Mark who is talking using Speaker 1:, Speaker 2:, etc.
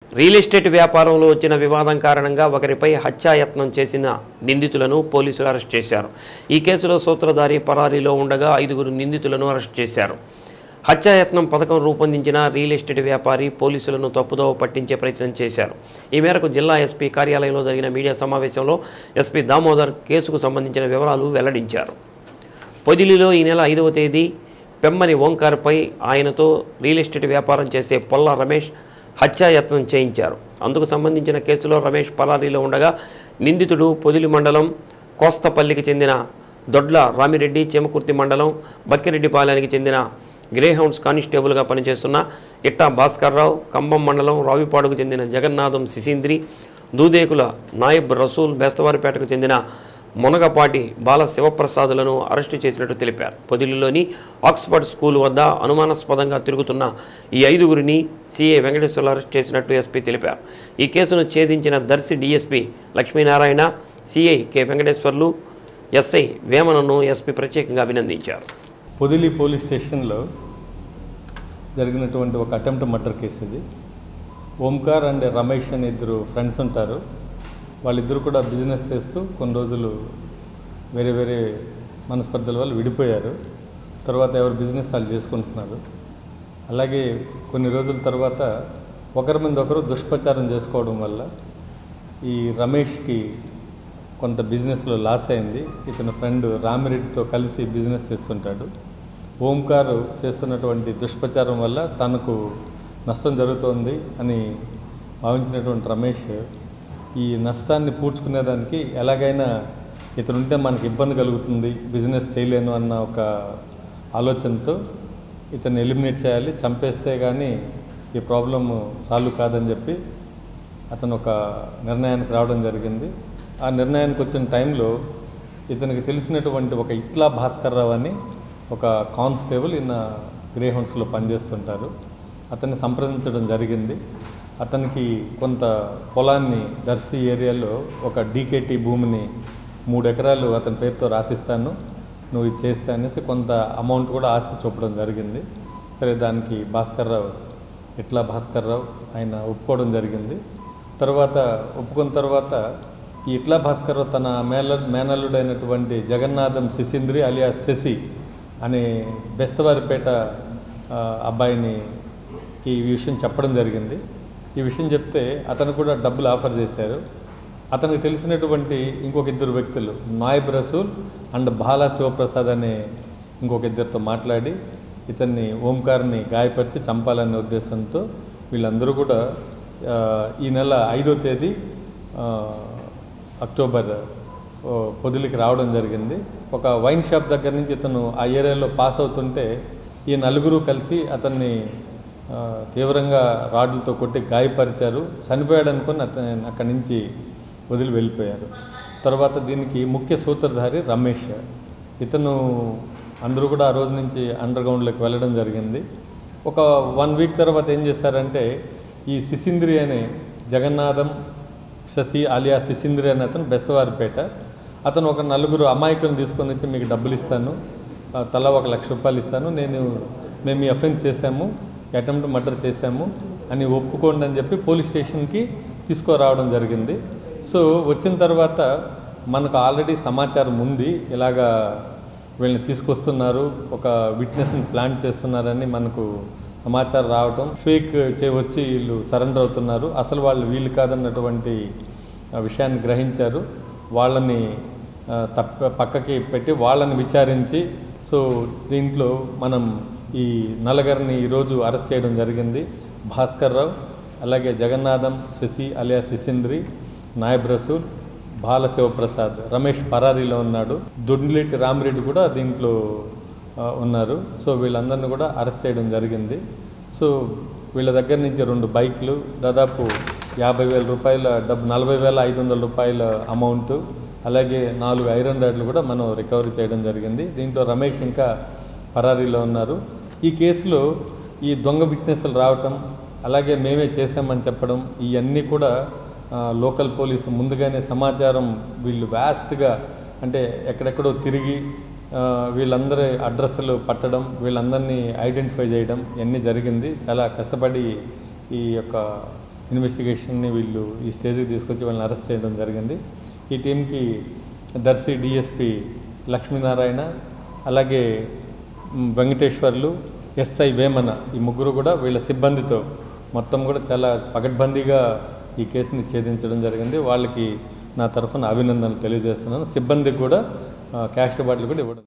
Speaker 1: real estate వ్యాపారంలో వచ్చిన వివాదం కారణంగా ఒకరిపై హత్యాయత్నం చేసిన నిందితులను పోలీసులు అరెస్ట్ చేశారు ఈ కేసులో సూత్రధారి పరారీలో ఉండగా ఐదుగురు నిందితులను అరెస్ట్ చేశారు హత్యాయత్నం పథకం రూపొందించిన రియల్ ఎస్టేట్ వ్యాపారి పోలీసులను తప్పుదోవ పట్టించే ప్రయత్నం చేశారు ఈ మేరకు జిల్లా ఎస్పీ కార్యాలయంలో జరిగిన మీడియా సమావేశంలో ఎస్పీ దామోదర్ కేసుకు సంబంధించిన వివరాలు వెల్లడించారు పొదిలిలో ఈ నెల ఐదవ తేదీ పెమ్మని ఓంకార్పై ఆయనతో రియల్ ఎస్టేట్ వ్యాపారం చేసే పొల్ల రమేష్ హత్యాయత్నం చేయించారు అందుకు సంబంధించిన కేసులో రమేష్ పలారీలో ఉండగా నిందితుడు పొదిలి మండలం కోస్తపల్లికి చెందిన దొడ్ల రామిరెడ్డి చేమకుర్తి మండలం బక్కిరెడ్డిపాలెనికి చెందిన గ్రేహౌండ్స్ కానిస్టేబుల్గా పనిచేస్తున్న ఇట్టా భాస్కర్రావు కంబం మండలం రావిపాడుకు చెందిన జగన్నాథం శిశీంద్రి దూదేకుల నాయబ్ రసూల్ బేస్తవారిపేటకు చెందిన మునగపాటి బాల శివప్రసాదులను అరెస్టు చేసినట్టు తెలిపారు పొదిలిలోని ఆక్స్ఫర్డ్ స్కూల్ వద్ద అనుమానాస్పదంగా తిరుగుతున్న ఈ ఐదుగురిని సీఏ వెంకటేశ్వర్లు అరెస్ట్ చేసినట్టు ఎస్పీ తెలిపారు ఈ కేసును ఛేదించిన Darsi DSP Lakshminarayana CI K Venkateswarlu SI వేమనను ఎస్పీ ప్రత్యేకంగా అభినందించారు
Speaker 2: పొదిలి పోలీస్ స్టేషన్లో జరిగినటువంటి ఒక అటెంప్ట్ మర్డర్ కేసు ఇది ఓంకార్ అండ్ రమేష్ అనే ఇద్దరు ఫ్రెండ్స్ ఉంటారు వాళ్ళిద్దరు కూడా బిజినెస్ చేస్తూ కొన్ని రోజులు వేరే వేరే మనస్పర్ధల వల్ల విడిపోయారు తర్వాత ఎవరు బిజినెస్ వాళ్ళు చేసుకుంటున్నారు అలాగే కొన్ని రోజుల తర్వాత ఒకరి మీద ఒకరు దుష్ప్రచారం చేసుకోవడం వల్ల ఈ రమేష్కి కొంత బిజినెస్లో లాస్ అయింది ఇతని ఫ్రెండ్ రామిరెడ్డితో కలిసి బిజినెస్ చేస్తుంటాడు ఓంకార్ చేస్తున్నటువంటి దుష్ప్రచారం వల్ల తనకు నష్టం జరుగుతోంది అని భావించినటువంటి రమేష్ ఈ నష్టాన్ని పూడ్చుకునేదానికి ఎలాగైనా ఇతనుంటే మనకి ఇబ్బంది కలుగుతుంది బిజినెస్ చేయలేను అన్న ఒక ఆలోచనతో ఇతన్ని ఎలిమినేట్ చేయాలి చంపేస్తే కానీ ఈ ప్రాబ్లం సాల్వ్ కాదని చెప్పి అతను ఒక నిర్ణయానికి రావడం జరిగింది ఆ నిర్ణయానికి వచ్చిన టైంలో ఇతనికి తెలిసినటువంటి ఒక ఇట్లా భాస్కర్ రావు అని ఒక కానిస్టేబుల్ ఈయన గ్రే హౌన్స్లో పనిచేస్తుంటారు అతన్ని సంప్రదించడం జరిగింది అతనికి కొంత పొలాన్ని దర్శి ఏరియాలో ఒక డీకేటీ భూమిని మూడు ఎకరాలు అతని పేరుతో రాసిస్తాను నువ్వు ఇది చేస్తా అనేసి కొంత అమౌంట్ కూడా ఆశ చూపడం జరిగింది సరే దానికి భాస్కర్ రావు ఇట్లా భాస్కర్ రావు ఆయన ఒప్పుకోవడం జరిగింది తర్వాత ఒప్పుకున్న తర్వాత ఈ ఇట్లా భాస్కర్ రావు తన మేల మేనల్లుడైనటువంటి జగన్నాథం శిశీంద్రి అలియా శశి అనే బెస్తవారిపేట ఆ, అబ్బాయిని ఈ విషయం చెప్పడం జరిగింది ఈ విషయం చెప్తే అతను కూడా డబ్బులు ఆఫర్ చేశారు అతనికి తెలిసినటువంటి ఇంకొక ఇద్దరు వ్యక్తులు నాయబ్ రసూల్ అండ్ బాలా శివప్రసాద్ అనే ఇంకొక ఇద్దరితో మాట్లాడి ఇతన్ని ఓంకార్ని గాయపరిచి చంపాలనే ఉద్దేశంతో వీళ్ళందరూ కూడా ఆ, ఈ నెల ఐదో తేదీ ఆ, అక్టోబర్ ఓ, పొదిలికి రావడం జరిగింది ఒక వైన్ షాప్ దగ్గర నుంచి ఇతను ఆ ఏరియాలో పాస్ అవుతుంటే ఈ నలుగురు కలిసి అతన్ని ఆ, తీవ్రంగా రాడ్లతో కొట్టి గాయపరిచారు చనిపోయాడు అనుకుని అతను అక్కడి నుంచి వదిలి వెళ్ళిపోయారు తర్వాత దీనికి ముఖ్య సూత్రధారి రమేష్ ఇతను అందరూ కూడా ఆ రోజు నుంచి అండర్ గ్రౌండ్లోకి వెళ్ళడం జరిగింది ఒక వన్ వీక్ తర్వాత ఏం చేశారంటే ఈ సిసింద్రి అనే జగన్నాథం శశి ఆలియా సిసింద్రి అనే అతను బెస్తవారిపేట అతను ఒక నలుగురు అమాయకులను తీసుకొని వచ్చి మీకు డబ్బులు ఇస్తాను ఆ, తలా ఒక లక్ష రూపాయలు ఇస్తాను నేను మేము ఈ అఫెన్స్ చేశాము అటెంప్ట్ మర్డర్ చేశాము అని ఒప్పుకోండి అని చెప్పి పోలీస్ స్టేషన్కి తీసుకురావడం జరిగింది సో వచ్చిన తర్వాత మనకు ఆల్రెడీ సమాచారం ఉంది ఇలాగా వీళ్ళని తీసుకొస్తున్నారు ఒక విట్నెస్ని ప్లాన్ చేస్తున్నారని మనకు సమాచారం రావటం ఫేక్ చే వచ్చి వీళ్ళు సరెండర్ అవుతున్నారు అసలు వాళ్ళు వీళ్ళు కాదన్నటువంటి ఆ, విషయాన్ని గ్రహించారు వాళ్ళని ఆ, తప్ప పక్కకి పెట్టి వాళ్ళని విచారించి సో దీంట్లో మనం ఈ నలుగురిని ఈరోజు అరెస్ట్ చేయడం జరిగింది భాస్కర్ రావు అలాగే జగన్నాథం శశి అలియా శిశింద్రి నాయబ్ రసూల్ బాల శివప్రసాద్ రమేష్ పరారీలో ఉన్నాడు దొడ్లేటి రామిరెడ్డి కూడా దీంట్లో ఆ, ఉన్నారు సో వీళ్ళందరినీ కూడా అరెస్ట్ చేయడం జరిగింది సో వీళ్ళ దగ్గర నుంచి రెండు బైక్లు దాదాపు యాభై వేల రూపాయల డబ్బు నలభై వేల ఐదు వందల రూపాయల అమౌంట్ అలాగే నాలుగు ఐరన్ రాడ్లు కూడా మనం రికవరీ చేయడం జరిగింది దీంట్లో రమేష్ ఇంకా పరారీలో ఉన్నారు ఈ కేసులో ఈ దొంగ విట్నెస్లు రావటం అలాగే మేమే చేశామని చెప్పడం ఇవన్నీ కూడా ఆ, లోకల్ పోలీసు ముందుగానే సమాచారం వీళ్ళు వ్యాస్ట్గా అంటే ఎక్కడెక్కడో తిరిగి ఆ, వీళ్ళందరి అడ్రస్లు పట్టడం వీళ్ళందరినీ ఐడెంటిఫై చేయడం ఇవన్నీ జరిగింది చాలా కష్టపడి ఈ యొక్క ఇన్వెస్టిగేషన్ని వీళ్ళు ఈ స్టేజ్కి తీసుకొచ్చి వాళ్ళని అరెస్ట్ చేయడం జరిగింది ఈ టీంకి దర్శి డిఎస్పి లక్ష్మీనారాయణ అలాగే మ్, వెంకటేశ్వర్లు ఎస్ఐ వేమన ఈ ముగ్గురు కూడా వీళ్ళ సిబ్బందితో మొత్తం కూడా చాలా పకడ్బందీగా ఈ కేసుని ఛేదించడం జరిగింది వాళ్ళకి నా తరఫున అభినందనలు తెలియజేస్తున్నాను సిబ్బందికి కూడా ఆ, క్యాష్ బాటిల్ కూడా ఇవ్వడం